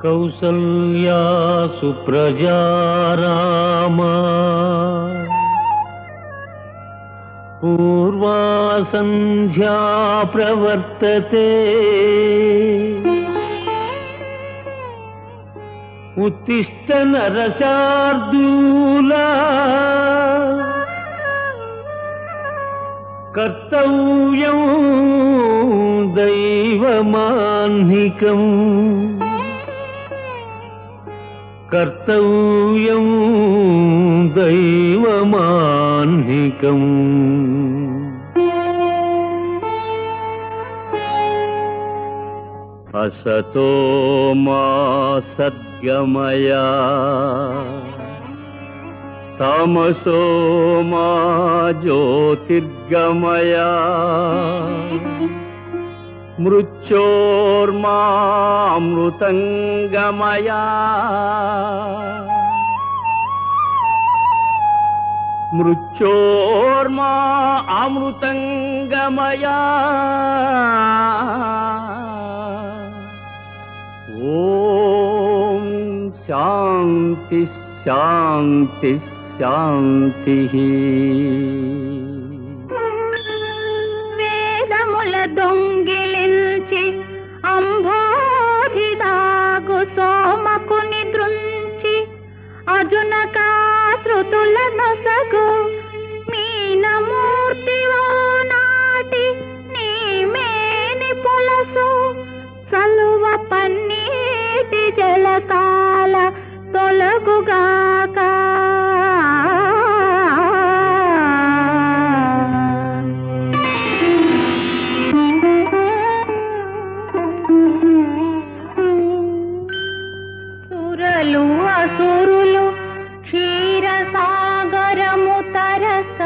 కౌసల్యా సుప్రజారామా పూర్వా సంధ్యా ప్రవర్తతే ఉత్తిష్ట నరశార్దూలా కర్తవ్యం దైవమాన్నికం కర్తవ్యం దైవమాన్నికం అసతో మా సద్గమయా తమసో మా జ్యోతిర్గమయా మృత్యోర్మామృతంగమయా మృత్యోర్మా అమృతంగమయా ఓం శాంతి శాంతి శాంతి వేదముల దొంగిలించి అంబోధిదాగు సోమకుని దృంచి అజునకాశ్రుతుల నొసగు మీనమూర్తివో నాటి నీ మేని పొలసు చలువ పన్నీటి జలకాల తొలగుగాక సురలు అసురులు క్షీరసాగరము తరస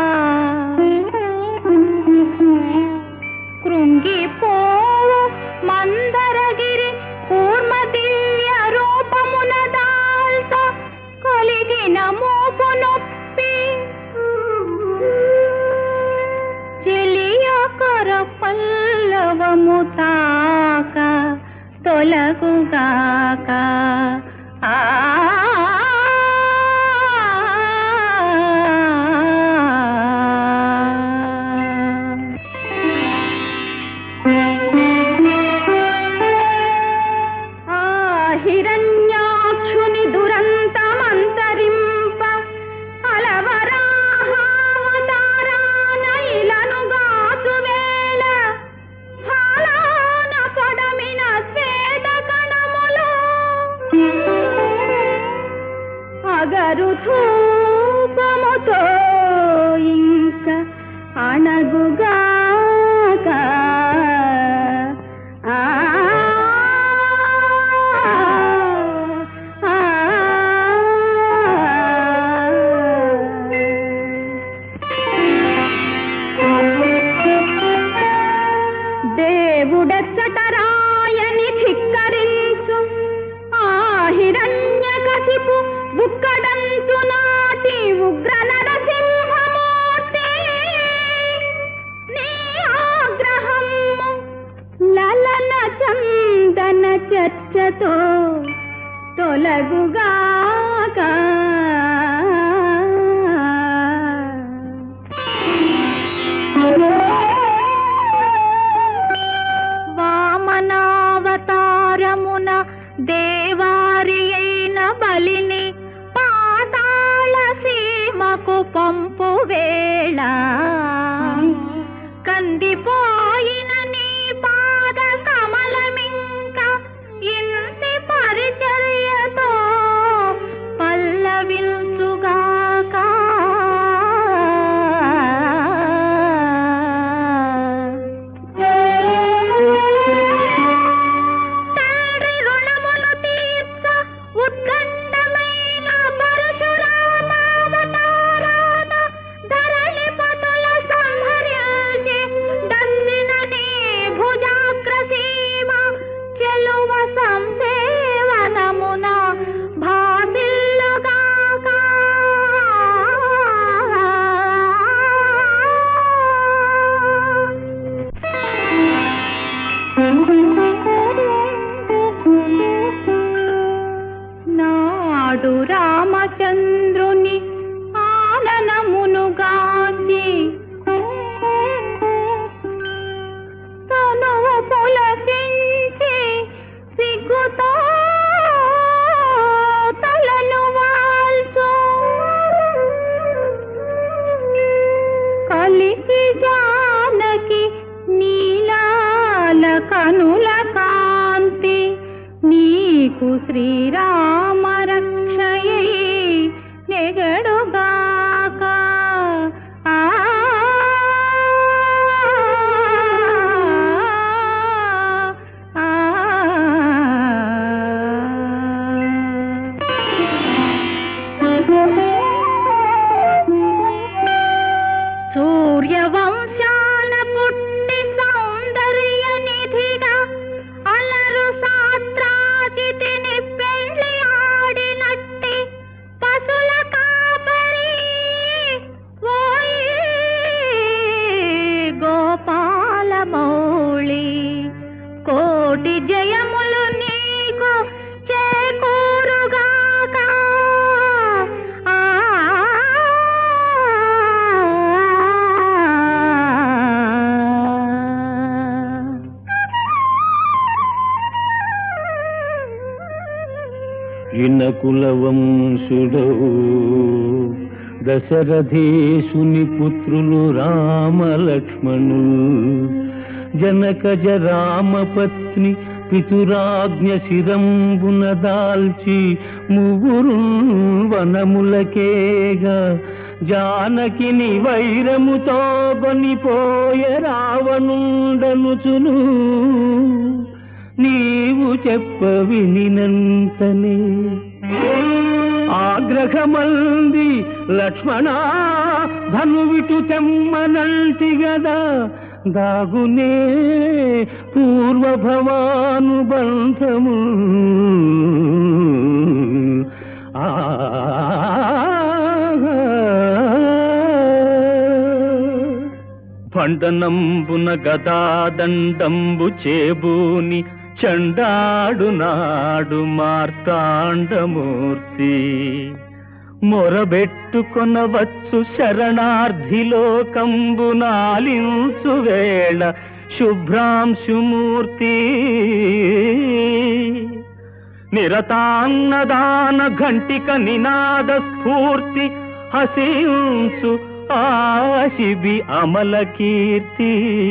కృంగిపోవు మందరగిరి కూర్మ దివ్య రూపమున దాల్త కలిగిన మోపు నొప్పి చెలియకర పల్లవము తాక తొలగుగాక ఆ ఆ హిరణ్యాక్షుని దురంతమంతరింప అలవరాహావతారాన ఇలనుగాచు వేళ ఫలాన పడమిన శ్వేత కణములు అగరు ధూపముతో ఇంక అణగుగాక ఆ దేవుడెచ్చటరాయని ధిక్కరించు ఆ హిరణ్య కసిపు బుక్కడంచు నాటి ఉగ్ర నరసింహమూర్తి నీ ఆగ్రహము లలన చందన చర్చతో తొలగుగాక వామనావతారమున దేవారి అయిన బలిని పాతాళ సీమకు పంపు వేళ కందిపోయిన నీ పాద కమలమింక ఇంటి పరిచర్యతో నాడు రామచంద్రుని ఆననమునుగాంచి తనువు పులకించి సిగ్గుతో తలను వాల్చు కలికి జానకి నీలాల కనుల కాంతి నీకు శ్రీరామ రక్షయై నెగడుగాక ఆ ఆ సూర్యవంశాన పుట్టి సౌందర్య నిధిగా అలరు సాత్రాజితిని పెళ్లి ఆడినట్టి పశుల కాపరి ఓయి గోపాల మౌళి కోటి జయములు నీకు చేకూరుగాక ఆ ఇనకుల వంశుడవు దశరథేశుని పుత్రులు రామ లక్ష్మణులు జనకజ రామపత్ని పితురాజ్ఞ శిరంబున దాల్చి ముగ్గురు వనములకేగా జానకిని వైరముతో కొనిపోయే రావణుండనుచును నీవు చెప్ప వినినంతనే ఆగ్రహమంది లక్ష్మణ ధనువిటు తెమ్మనంటి గదా దాగునే పూర్వ భవానుబంధము ఆ పండనంబున గదాదండంబు చేబూని చండాడు నాడు మార్తాండమూర్తి మొరబెట్టుకొనవచ్చు శరణార్థిలోకంబు నాలించు వేళ శుభ్రాంశుమూర్తి నిరతాన్నదాన ఘంటిక నినాద స్ఫూర్తి హసించు ఆశిబి అమల కీర్తి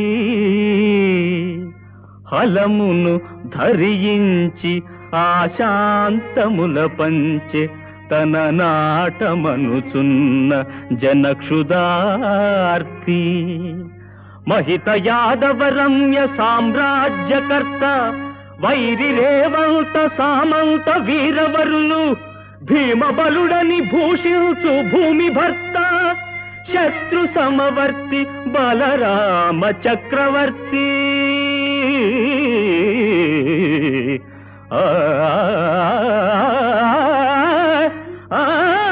హలమును ధరించి ఆశాంతముల పంచె తన నాటమనుచున్న జనక్షుదార్తి మహిత యాదవరమ్య సామ్రాజ్యకర్త వైరి రేవంత సామంత వీరవరులు భీమబలుడని భూషించు భూమి భర్త శత్రు సమవర్తి బలరామ చక్రవర్తి ఆ ఆ,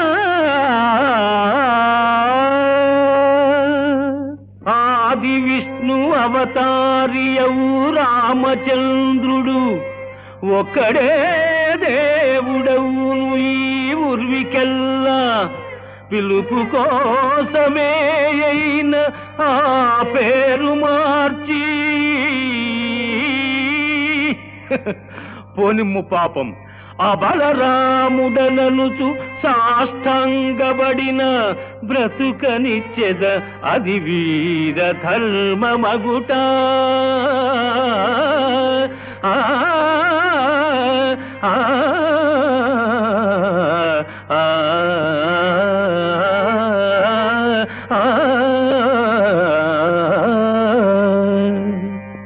ఆది విష్ణు అవతారియవు రామచంద్రుడు ఒక్కడే దేవుడవు ఈ ఉర్వికెల్లా పిలుపు కోసమే అయిన ఆ పేరు మార్చి పోనిమ్ము పాపం ఆ బలరాముడననుచు సాష్టాంగబడిన బ్రతుకనిచ్చెద అది వీర ధర్మమగుట ఆ, ఆ, ఆ, ఆ, ఆ.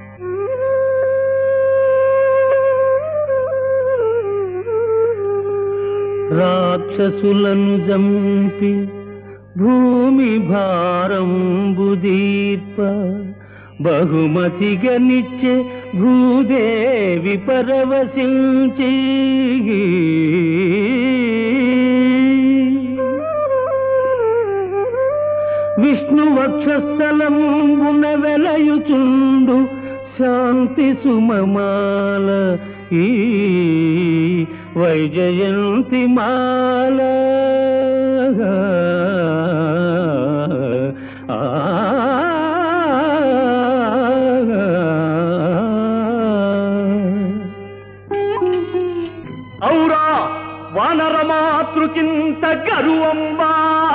రాక్షసులను జంపి భూమి భారంబు దీర్ప బహుమతిగా నిచ్చే భూదేవి పరవశించి విష్ణు వక్షస్థలంబున వెలయుచుండు శాంతి సుమమాల ఈ వైజయంతి మాల ఆ ఔరా వానరమాతృకింత గరువంబా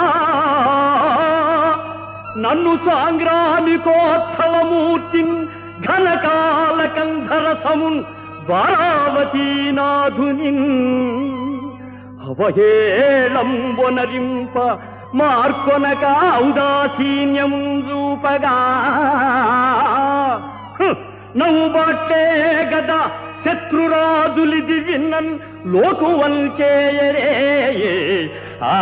నన్ను సాంగ్రామికోత్సవమూర్తిన్ ఘనకాల కంధరసమున్ ద్వారావతీనాథునిన్ అవహేళంబొనరింప మార్కొనక ఔదాసీన్యం రూపగా హ్, నవ్వు బాట్టే గదా శత్రురాజులిది విన్నన్ లోకువల్ చేయరే ఆ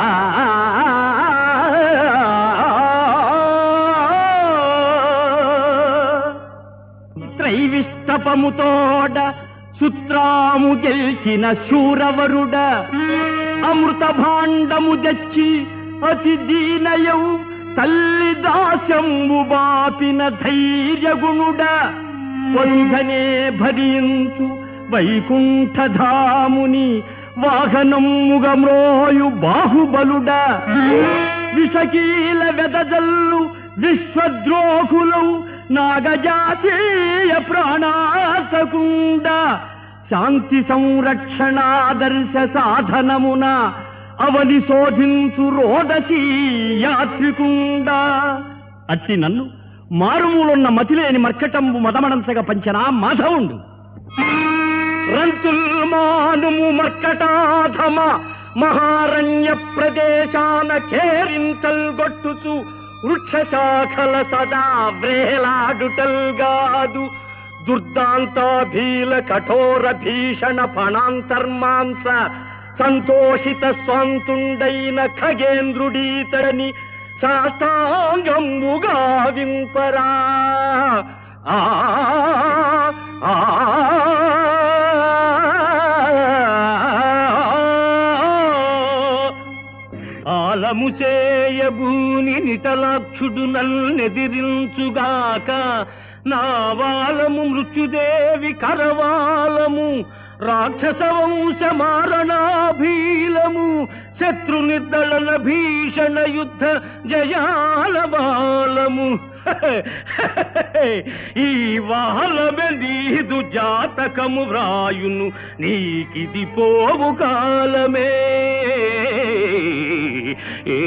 త్రైవిష్టపముతోడ సుత్రాము గెలిచిన శూరవరుడ అమృత భాండము తెచ్చి అతి దీనయౌ తల్లి దాస్యంబు బాపిన ధైర్యగుణుడ పొంగనే భరించు వైకుంఠధాముని వాహనముగ మ్రోయు బాహుబలుడ విషకీల వెదజల్లు విశ్వద్రోహులౌ నాగజాతీయ ప్రాణాసకుండ శాంతి సంరక్షణాదర్శ సాధనమున అవని శోధించు రోదసీ యాత్రికుండ అట్టి నన్ను మారుమూలున్న మతిలేని మర్కటంబు మదమడంసగ పంచనా మాధవుండు రంతుల్మానుము మర్కటాధమ మహారణ్య ప్రదేశాన కేరింతల్గొట్టుచు వృక్ష శాఖల సదా వ్రేలాడుటల్గాదు దుర్దాంతాభీల కఠోర భీషణ ఫణాంతర్మాంస సంతోషిత స్వాంతుండైన ఖగేంద్రుడీతడని శాస్త్రాంగంబుగా వింపరా ఆ ఆ ఆలము చేయబూని నిటలాక్షుడు నన్నెదిరించుగాక నా వాలము మృత్యుదేవి కరవాలము రాక్షస వంశ మారణాభీలము శత్రు నిర్దళన భీషణ యుద్ధ జయాల బాలము ఈ వాలమె నీదు జాతకము వ్రాయును నీకిది పోవు కాలమే ఏ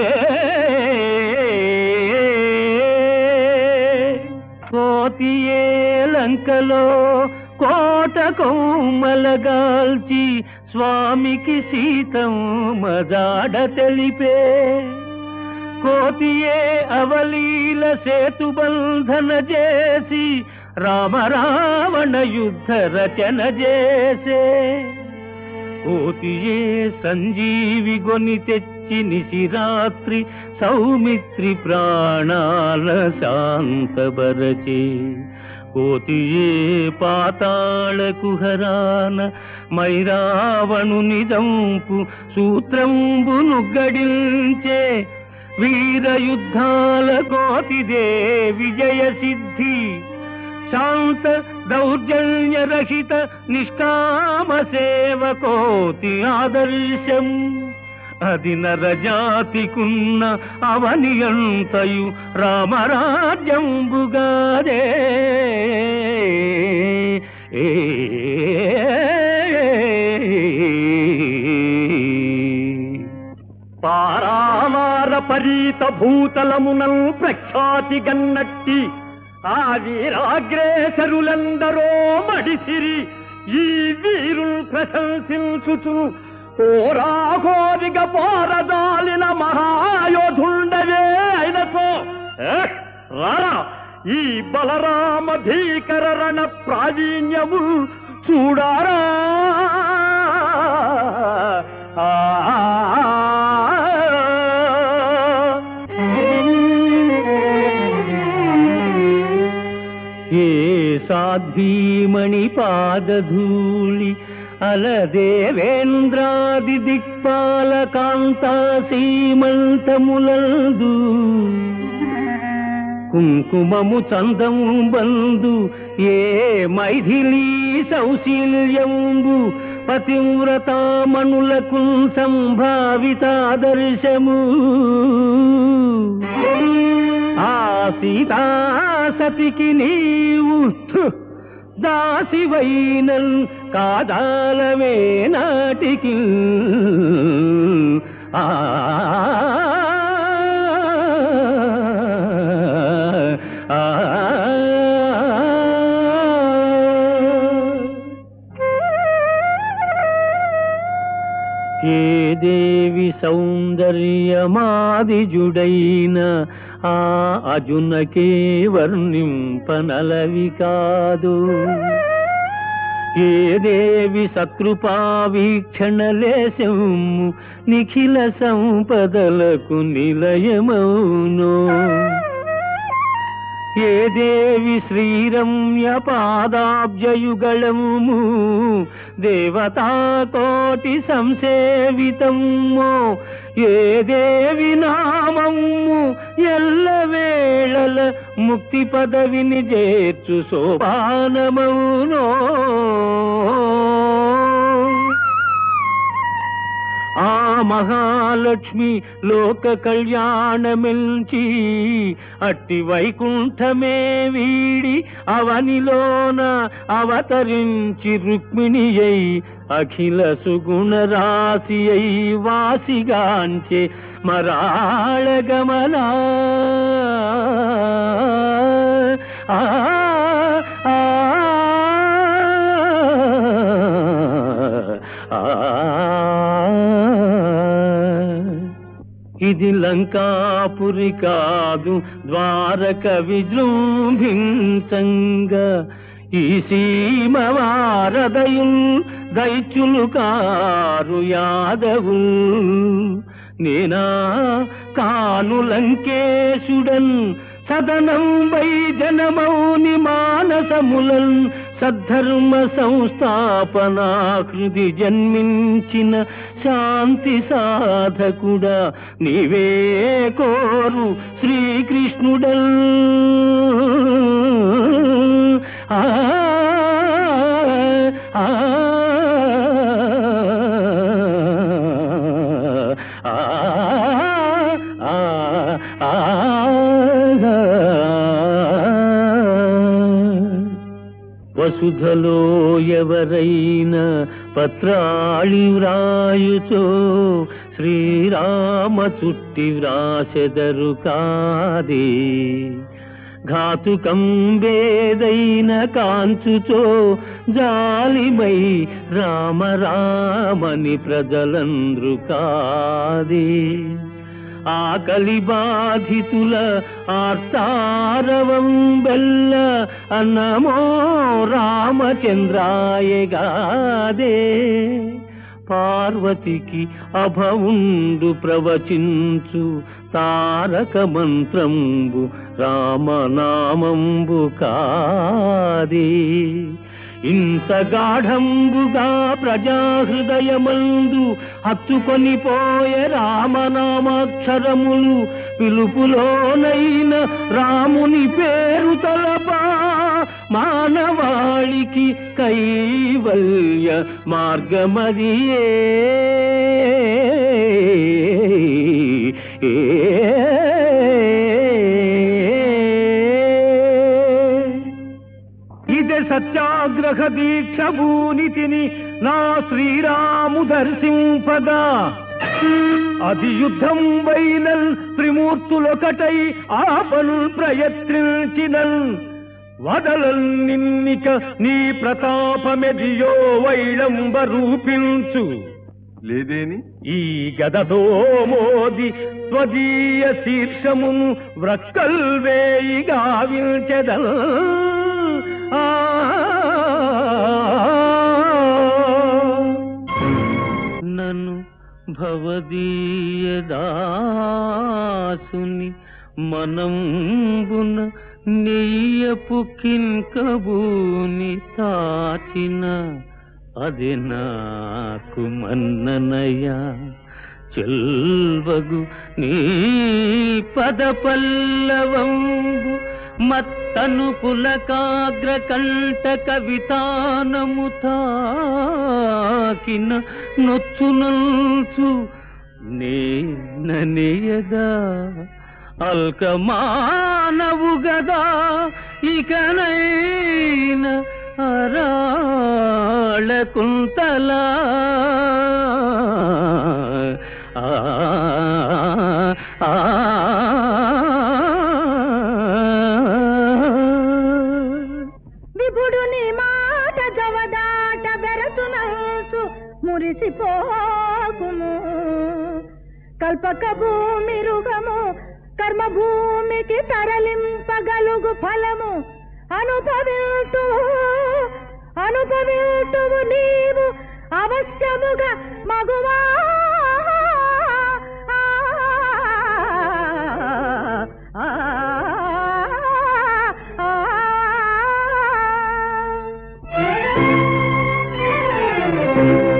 కోతియే లంకలో కోట కోమలగాల్చి స్వామికి సీతం మజాడ తెలిపే కోతియే అవలీల సేతు బంధన చేసి రామరావణ యుద్ధ రచన చేసే కోతియే సంజీవి గొని తెచ్చి నిశిరాత్రి సౌమిత్రి ప్రాణాల శాంతబరచే కోతియే పాతాళ కుహరాన మైరావణు నిజంపు సూత్రంబును గడించే వీర యుద్ధాల కోతిదే విజయ సిద్ధి శాంత దౌర్జన్య రహిత నిష్కామ సేవ కోతి ఆదర్శం అది నరజాతికున్న అవనియంతయు రామరాజ్యంబుగాదే ఏ పారావార పరీత భూతలమునల్ ప్రఖ్యాతి గన్నట్టి ఆ వీరాగ్రేసరులందరో మడిసిరి ఈ వీరుల్ ప్రశంసించుచు కోరాకోరిగ పోరదాలిన మహాయోధుండవే అయినతో ఏ, రారా ఈ బలరామ భీకర రణ ప్రావీణ్యము చూడారా ఏ సాధ్వీమణి పాదధూళి అలదేవేంద్రాది దిక్పాల కాంతా సీమంతములందు కుంకుమము చందము బందు ఏ మైథిలీ సౌశీల్యంబు పతివ్రతామణులకు సంభావితాదర్శము ఆ సీతాసతికి నీవు థు, దాసివైనల్ కాదాలమే నాటికి ఆ ఆ, ఏ దేవి సౌందర్యమాదిజుడైన ఆ అజునకే వర్ణింపనలవి కాదు ఏ దేవి సత్కృపా వీక్షణలేశము నిఖిల సంపదలకు నిలయమౌనో ఏ దేవి శ్రీరమ్య పాదాబ్జయుగళము దేవతాకోటి సంసేవితము ఏ దేవి నామము ఎల్లవేళల ముక్తి పదవిని చేర్చు సోపానమౌనో ఆ మహాలక్ష్మి లోక కళ్యాణమిల్చి అట్టి వైకుంఠమే వీడి అవనిలోన అవతరించి రుక్మిణి అయి అఖిల సుగుణ రాశి అయి వాసిగాంచే మరాళ గమనా ఆ ఆ ఇది లంకాపురి కాదు ద్వారక విజృంభించంగా ఈ సీమ వారదయుల్ దైత్యులు కారు యాదవు నేనా కాను లంకేశుడన్ సదనం వై జనమౌని మానసములన్ సద్ధర్మ సంస్థాపనాకృతి జన్మించిన శాంతి సాధకుడా నీవే కోరు శ్రీకృష్ణుడల్ ఆ ఆ ఆ ఆ ఆ వసుధలో ఎవరైనా పత్రాళి వ్రాయుచో శ్రీరామ చుట్టి వ్రాసెదరు కాదే ఘాతుకం వేదైన కాంచుచో జాలిమై రామ రామని ప్రజలంద్రు కాదే ఆకలి బాధితుల ఆర్తారవం బెల్ల అన్నమో రామచంద్రాయగాదే పార్వతికి అభవుండు ప్రవచించు తారక మంత్రంబు రామనామంబు కాదే ఇంత గాఢంబుగా ప్రజాహృదయమందు హత్తుకొని పోయే రామనామాక్షరములు పిలుపులోనైన రాముని పేరు తలపా మానవాళికి కైవల్య మార్గమదియే ఇదే సత్యాగ్రహ దీక్ష భూనితిని నా శ్రీరాము దర్శింపదా అది యుద్ధం వైనల్ త్రిమూర్తులొకటై ఆపను ప్రయత్నించినల్ వదలల్ నిన్నిక నీ ప్రతాపమెదియో వైళంబ రూపించు లేదేని ఈ గదతో మోది స్వదీయ శీర్షమును వ్రక్కల్ వేయి గావించెదల్ ఆ నన్ను భవదీయ దాసుని మనంబున నెయ్యపు కింకబూని తాచిన అది నాకు మన్ననయ చెల్వగు నీ పద పల్లవంబు మత్తను పులకాగ్ర కంట కవితానము తాకిన నొచ్చునల్చు నేననేయగా అల్కమానవు గదా ఇకనైన అరాళ కుంతలా ఆ ఆ విభుడు నీ మాట జవదాట బెరతునల్సు మురిసిపోకుము కల్పక భూమి రుగము కర్మ భూమికి తరలింపగలుగు ఫలము అనుభవింతు అనుభవింతువు నీవు అవశ్యముగా మగువా ఆ, ఆ, ఆ.